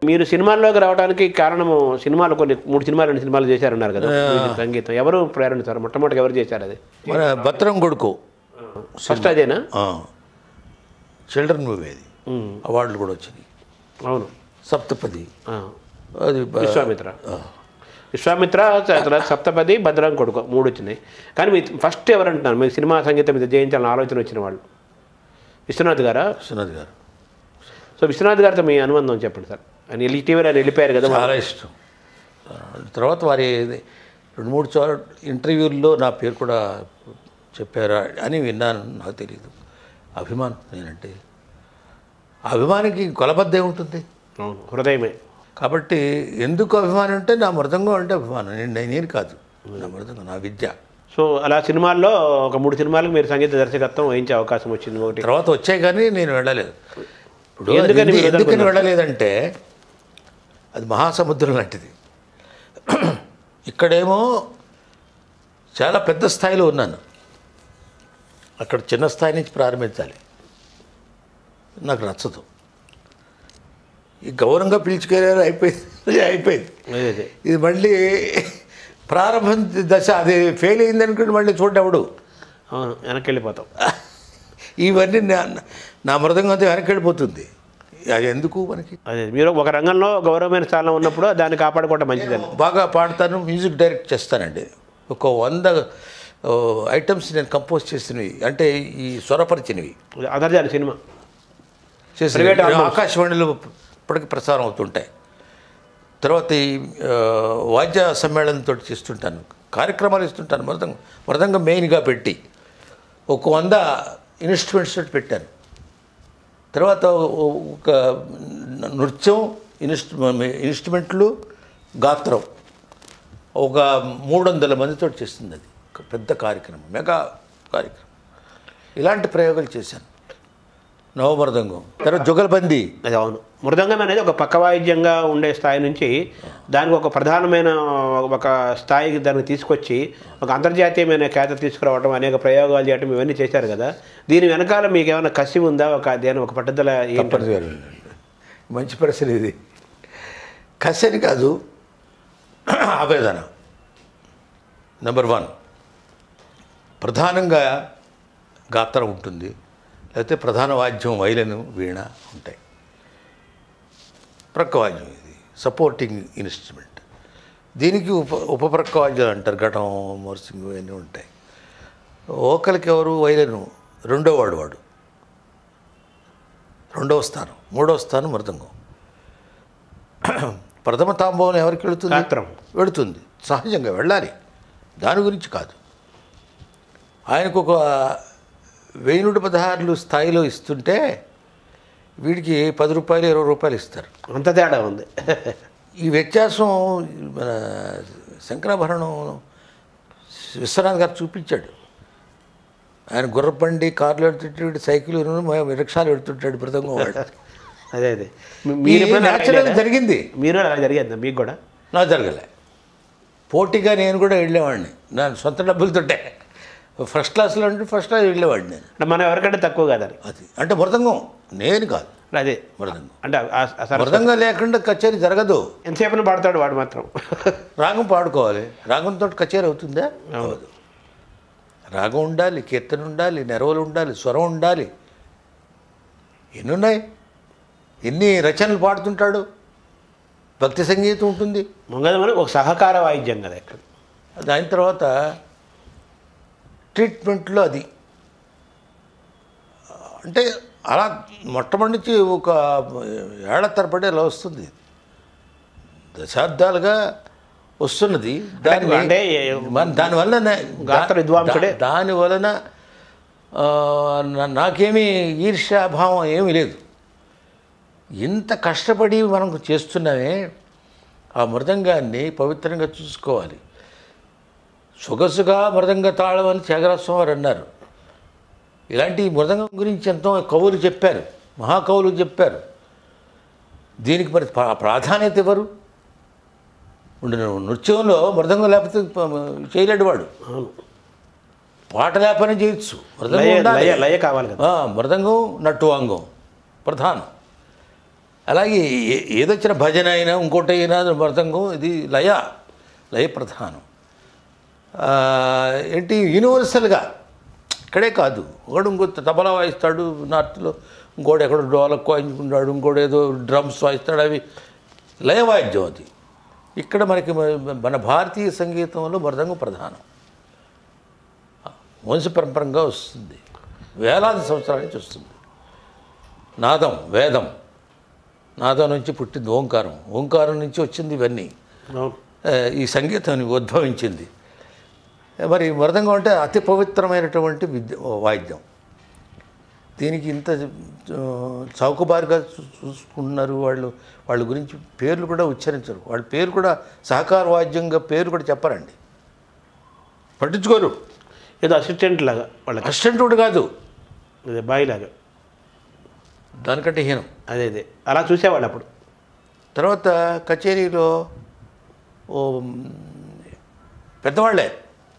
మీరు సినిమాల్లోకి రావడానికి కారణము సినిమాలు కొన్ని మూడు సినిమాలు రెండు సినిమాలు చేశారన్నారు కదా మ్యూజిక్ సంగీతం ఎవరు ప్రేరణ సార్ మొట్టమొదటి ఎవరు చేశారు అది మన భద్రం కొడుకు ఫస్ట్ అదేనా చిల్డ్రన్ మూవీ అది ఉమ్, అవార్డులు కూడా వచ్చినాయి అవును సప్తపది ఆ, అది బ- విశ్వామిత్ర విశ్వామిత్ర తర్వాత సప్తపది భద్రం కొడుకు మూడు వచ్చినాయి కానీ మీ ఫస్ట్ ఎవరు అంటున్నారు మీకు సినిమా సంగీతం మీద జయించాలని ఆలోచన వచ్చిన వాళ్ళు విశ్వనాథ్ గారా విశ్వనాథ్ గారు సో విశ్వనాథ్ గారితో మీ అనుబంధం చెప్పండి సార్ ఆయన వెళ్ళి టీవీలో ఆయన వెళ్ళిపోయారు కదా చాలా ఇష్టం తర్వాత వారి రెండు మూడు చోట్ల ఇంటర్వ్యూల్లో నా పేరు కూడా చెప్పారా అని విన్నాను నాకు తెలియదు అభిమానం నేనంటే ఆ అభిమానికి కొలబద్ద ఏముంటుంది అవును హృదయమే కాబట్టి ఎందుకు అభిమానం అంటే నా మృదంగం అంటే అభిమానం నేను నేను కాదు నా మృదంగం నా విద్య సో అలా సినిమాల్లో ఒక మూడు సినిమాలకు మీరు సంగీత దర్శకత్వం వహించే అవకాశం వచ్చింది ఒకటి తర్వాత వచ్చాయి కానీ నేను వెళ్ళలేదు ఇప్పుడు ఎందుకని అది మీరు ఎందుకని వదలకున్నారు? వెళ్ళలేదంటే అది మహాసముద్రం లాంటిది ఇక్కడేమో చాలా పెద్ద స్థాయిలో ఉన్నాను అక్కడ చిన్న స్థాయి నుంచి ప్రారంభించాలి నాకు నచ్చదు ఈ గౌరవంగా పిలుచుకెళ్ళారు అయిపోయింది అయిపోయింది అదే అదే ఇది మళ్ళీ ప్రారంభం దశ అది ఫెయిల్ అయింది అనుకుంటే మళ్ళీ చూడవడు అవును వెనక్కి వెళ్ళిపోతాం ఇవన్నీ నా నా మృదంగం అంతా వెనక్కి వెళ్ళిపోతుంది అది ఎందుకు మనకి అదే మీరు ఒక రంగంలో గౌరవమైన స్థానంలో ఉన్నప్పుడు దాన్ని కాపాడుకోవడం మంచిదని బాగా పాడతాను మ్యూజిక్ డైరెక్ట్ చేస్తానండి ఒక వంద ఓ, ఐటమ్స్ నేను కంపోజ్ చేసినవి అంటే ఈ స్వరపరిచినవి అదర్జాలి సినిమా చేసి Private albums. ఆకాశవాణిలో ఇప్పటికి ప్రసారం అవుతుంటాయి తర్వాత ఈ ఆ, వాద్య సమ్మేళనంతో చేస్తుంటాను కార్యక్రమాలు ఇస్తుంటాను మృదంగం మృదంగం మెయిన్గా పెట్టి ఒక వంద ఇన్స్ట్రుమెంట్స్ తోటి పెట్టాను తర్వాత ఓ- ఒక నృత్యం ఇన్స్ట్రు ఇన్స్ట్రుమెంట్లు గాత్రం ఒక మూడు వందల మందితో చేస్తుంది అది ఒక పెద్ద కార్యక్రమం మెగా కార్యక్రమం ఇలాంటి ప్రయోగాలు చేశాను నవమృదంగం తర్వాత జుగల్బందీ అది అవును మృదంగం అనేది ఒక పక్క వాయిద్యంగా ఉండే స్థాయి నుంచి దానికి ఒక ప్రధానమైన ఒక స్థాయికి దాన్ని తీసుకొచ్చి ఒక అంతర్జాతీయమైన ఖ్యాతి తీసుకురావడం అనేక ప్రయోగాలు చేయడం ఇవన్నీ చేశారు కదా దీని వెనకాల మీకు ఏమైనా కసి ఉందా ఒక దేని ఒక పట్టుదల ఏంటి తప్పనిసరిగా వెళ్ళండి. మంచి ప్రశ్న ఇది కసని కాదు ఆవేదన నెంబర్ వన్ ప్రధానంగా గాత్రం ఉంటుంది లేకపోతే ప్రధాన వాద్యం వైలెన్ వీణ ఉంటాయి ప్రక్క వాద్యం ఇది సపోర్టింగ్ ఇన్స్ట్రుమెంట్ దీనికి ఉప ఉపప్రక్క వాద్యాలు అంటారు ఘటం మోర్సింగ్ ఇవన్నీ ఉంటాయి ఓకలికి ఎవరు వైలెను రెండో వాడు వాడు రెండవ స్థానం మూడవ స్థానం మృదంగం ప్రథమ తాంబూలం ఎవరికి వెళుతుంది గాత్రం. వెళుతుంది సహజంగా వెళ్ళాలి దాని గురించి కాదు ఆయనకు ఒక వెయ్యి నూట పదహారులు స్థాయిలో ఇస్తుంటే వీడికి పది రూపాయలు ఇరవై రూపాయలు ఇస్తారు అంత తేడా ఉంది ఈ వ్యత్యాసం మన శంకరాభరణం విశ్వనాథ్ గారు చూపించాడు ఆయన గుర్రబండి కార్లు ఎడుతుంటాడు సైకిల్ రిక్షాలు ఎడుతుంటాడు మృదంగం వాడు అదే అదే మీ- ఈ మీరు ఎప్పుడైనా natural వెళ్ళారా? జరిగింది మీరు అలా జరిగిందా మీకు కూడా నా జరగలే పోటీగా నేను కూడా వెళ్ళేవాడిని నా సొంత డబ్బులతోటే ఫస్ట్ క్లాస్లో అంటే ఫస్ట్ క్లాస్ వెళ్ళేవాడిని నేను అంటే మనం ఎవరికంటే తక్కువ కాదని అది అంటే మృదంగం నేను కాదు అదే మృదంగం అంటే ఆ- ఆ సరస్వతి- మృదంగం లేకుండా కచేరీ జరగదు ఎంతసేపు పాడతాడు వాడు మాత్రం రాగం పాడుకోవాలి రాగంతో కచేరీ అవుతుందా అవదు రాగం ఉండాలి కీర్తన ఉండాలి నెరవలు ఉండాలి స్వరం ఉండాలి ఎన్ని ఉన్నాయి ఎన్ని రచనలు పాడుతుంటాడు భక్తి సంగీతం ఉంటుంది మొంగదమని ఒక సహకార వాయిద్యం కదా ఇక్కడ దాని తర్వాత ట్రీట్మెంట్లో అది అంటే అలా మొట్టమొదటి నుంచి ఒక ఏళ్ల తరబడి అలా వస్తుంది దశాబ్దాలుగా వస్తున్నది దాని అంటే మన దానివల్ల నే- గాత్ర విద్వాంసుడే. దా- దాని వలన ఆ, నా- నాకేమీ ఈర్ష్యాభావం ఏమీ లేదు ఇంత కష్టపడి మనం చేస్తున్నామే ఆ మృదంగాన్ని పవిత్రంగా చూసుకోవాలి సొగసుగా మృదంగ తాళం అని త్యాగరాజస్వామి వారు అన్నారు ఇలాంటి మృదంగం గురించి ఎంతో కవులు చెప్పారు మహాకవులు చెప్పారు దీనికి మరి ప్రా- ప్రాధాన్యత ఎవరు ఇప్పుడు నువ్వు నృత్యంలో మృదంగం లేకపోతే ప- చేయలేడు వాడు అవును పాట లేపనే చేయొచ్చు మృదంగం లయ ఉండాలి. లయ లయ కావాలి కదా ఆ, మృదంగం నట్టువాంగం ప్రధానం అలాగే ఏ- ఏదొచ్చిన భజన అయినా ఇంకోటి అయినా మృదంగం ఇది లయ లయ ప్రధానం ఆ, ఏంటి యూనివర్సల్గా ఇక్కడే కాదు ఒకడు ఇంకో తబలా వాయిస్తాడు నార్త్లో ఇంకోటి ఎక్కడో డోలకు వాయించుకుంటాడు ఇంకోటి ఏదో డ్రమ్స్ వాయిస్తాడు అవి లయ వాయిద్యం అది ఇక్కడ మనకి మ- మన భారతీయ సంగీతంలో మృదంగం ప్రధానం వంశపరంపరంగా వస్తుంది వేలాది సంవత్సరాల నుంచి వస్తుంది నాదం వేదం నాదం నుంచి పుట్టింది ఓంకారం ఓంకారం నుంచి వచ్చింది ఇవన్నీ అవును. ఆ, ఈ సంగీతం ఉద్భవించింది మరి మృదంగం అంటే అతి పవిత్రమైనటువంటి విద్య వాయిద్యం దీనికి ఇంత ఆ, చౌకబారుగా చూ- చూసుకుంటున్నారు వాళ్ళు వాళ్ళ గురించి పేర్లు కూడా ఉచ్చరించరు వాళ్ళ పేరు కూడా సహకార వాద్యంగా పేరు కూడా చెప్పరండి పట్టించుకోరు ఏదో అసిస్టెంట్ లాగా వాళ్ళకి అసిస్టెంట్ కూడా కాదు అదే బాయ్ లాగా దానికంటే హీనం అదే అదే అలా చూసేవాళ్ళు అప్పుడు తర్వాత కచేరీలో ఓ మ్, పెద్దవాళ్ళే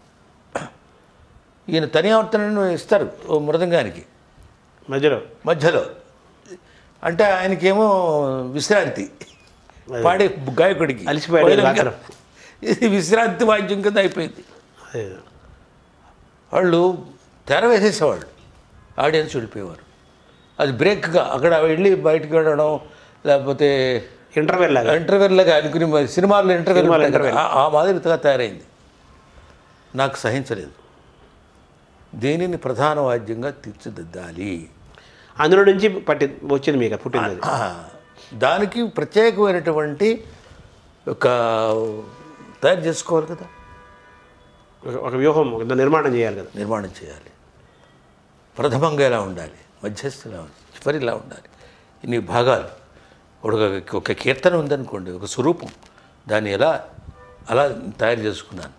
ఈయన తనియావర్తనను ఇస్తారు ఓ మృదంగానికి మధ్యలో మధ్యలో అంటే ఆయనకేమో విశ్రాంతి పాడే గాయకుడికి అలిసిపోయాడు బహిరంగ- రాత్రి. ఇది విశ్రాంతి వాద్యం కింద అయిపోయింది అదే వాళ్ళు తెర వేసేసేవాళ్ళు ఆడియన్స్ వెళ్ళిపోయేవారు అది బ్రేక్గా అక్కడ వెళ్ళి బయటికి వెళ్ళడం లేకపోతే ఇంటర్వెల్ లాగా ఇంటర్వెల్గా అనుకుని మరి సినిమాల్లో ఇంటర్వెల్ సినిమాలో ఉంటాయి కదా, interval. ఆ- ఆ మాదిరిగా తయారైంది నాకు సహించలేదు దేనిని ప్రధాన వాద్యంగా తీర్చిదిద్దాలి అందులో నుంచి పట్టి వచ్చింది మీకు పుట్టింది అది ఆ, దానికి ప్రత్యేకమైనటువంటి ఒక తయారు చేసుకోవాలి కదా ఒక- ఒక వ్యూహం ఒక నిర్మాణం చేయాలి కదా నిర్మాణం చేయాలి ప్రథమంగా ఎలా ఉండాలి మధ్యస్థిలా ఉండాలి చివరిలా ఉండాలి ఇన్ని భాగాలు ఒక ఒక కీర్తన ఉందనుకోండి ఒక స్వరూపం దాన్ని ఎలా అలా తయారు చేసుకున్నాను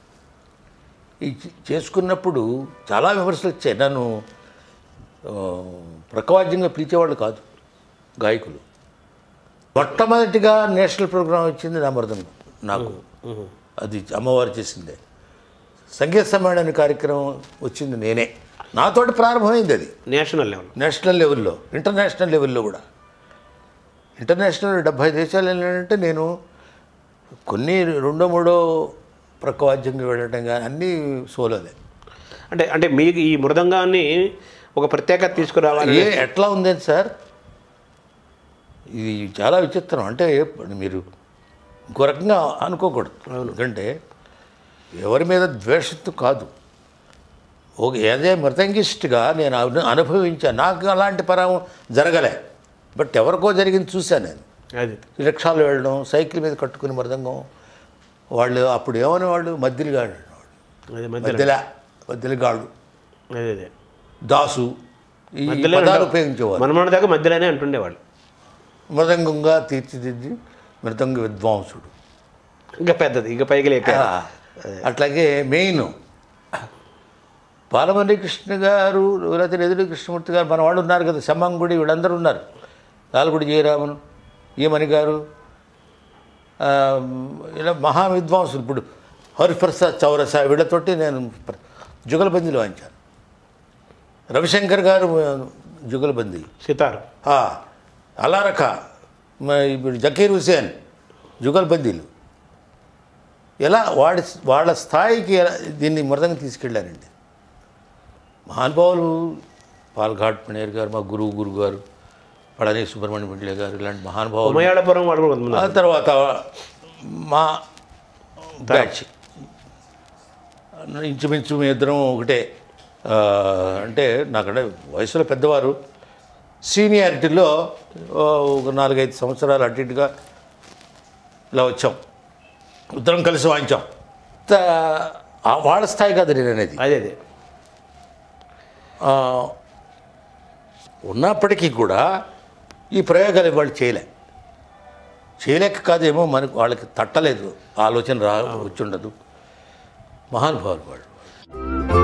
ఈ చే- చేసుకున్నప్పుడు చాలా విమర్శలు వచ్చాయి నన్ను ఆ, ప్రకవాద్యంగా పిలిచేవాళ్ళు కాదు గాయకులు మొట్టమొదటిగా నేషనల్ ప్రోగ్రాం వచ్చింది నా మృదంగం నాకు అది అమ్మవారు చేసిందే సంగీత సమ్మేళన కార్యక్రమం వచ్చింది నేనే నాతోటి ప్రారంభమైంది అది నేషనల్ లెవెల్ నేషనల్ లెవెల్లో ఇంటర్నేషనల్ లెవెల్లో కూడా ఇంటర్నేషనల్ డెబ్భై దేశాలు వెళ్ళానంటే నేను కొన్ని రెండో మూడో ప్రకవాద్యంగా వెళ్ళటం కానీ అన్నీ సోలోలే అంటే అంటే మీకు ఈ మృదంగాన్ని ఒక ప్రత్యేకత తీసుకురావాలి ఏ ఎట్లా ఉందని సార్ ఇది చాలా విచిత్రం అంటే మీరు ఇంకో రకంగా అనుకోకూడదు ఎందుకంటే ఎవరి మీద ద్వేషంతో కాదు ఒక ఏదే మృతంగిస్ట్గా నేను అను అనుభవించాను నాకు అలాంటి పరం జరగలే బట్ ఎవరికో జరిగింది చూశాను నేను అది రిక్షాలో వెళ్ళడం సైకిల్ మీద కట్టుకుని మృదంగం వాళ్ళు అప్పుడు ఏమని వాళ్ళు మద్దిలిగాడు అది మధ్యలో మధ్యల మధ్యలిగాడు అదే అదే దాసు ఈ మధ్యలో పదాలు ఉండవు. ఉపయోగించేవారు మనమన దాకా మధ్యలోనే అంటుండేవాళ్ళు మృదంగంగా తీర్చిదిద్ది మృదంగ విద్వాంసుడు ఇంకా పెద్దది ఇంకా పైకి లేక ఆ, అట్లాగే మెయిన్ బాలమల్లి కృష్ణ గారు లేకపోతే ఎదురు కృష్ణమూర్తి గారు మన వాళ్ళు ఉన్నారు కదా సమ్మంగుడి వీళ్ళందరూ ఉన్నారు లాల్గుడి జయరామన్ ఈమని గారు ఆ, ఇలా మహా విద్వాంసులు ఇప్పుడు హరిప్రసాద్ చౌరసా వీళ్ళతోటి నేను ప్ర- జుగలబందీలో వాయించాను రవిశంకర్ గారు ఆ, జుగలబందీ సితారు ఆ, అలారక మ- ఇప్పుడు జకీర్ హుసేన్ జుగల్బందీలు ఎలా వాడి వాళ్ళ స్థాయికి ఎలా దీన్ని మృదంగా తీసుకెళ్ళారండి మహానుభావులు పాల్ఘాట్ పణేర్ గారు మా గురువు గురువు గారు పళని సుబ్రహ్మణ్య పిళ్ళే గారు ఇలాంటి మహానుభావులు ఉమయాళపురం వాళ్ళు కూడా కొంతమంది ఆ తర్వాత మా బ్యాచ్ ఇంచుమించు మీ ఇద్దరం ఒకటే ఆ, అంటే నాకంటే వయసులో పెద్దవారు సీనియారిటీలో ఆ, ఒక నాలుగైదు సంవత్సరాలు అటు ఇటుగా ఇలా వచ్చాం ఇద్దరం కలిసి వాయించాం త- ఆ వాళ్ళ స్థాయి కాదు నేను అనేది అదే అదే ఆ, ఉన్నప్పటికీ కూడా ఈ ప్రయోగాలు వాళ్ళు చేయలే చేయలేక కాదేమో మనకు వాళ్ళకి తట్టలేదు ఆలోచన రా వచ్చి ఉండదు మహానుభావులు వాళ్ళు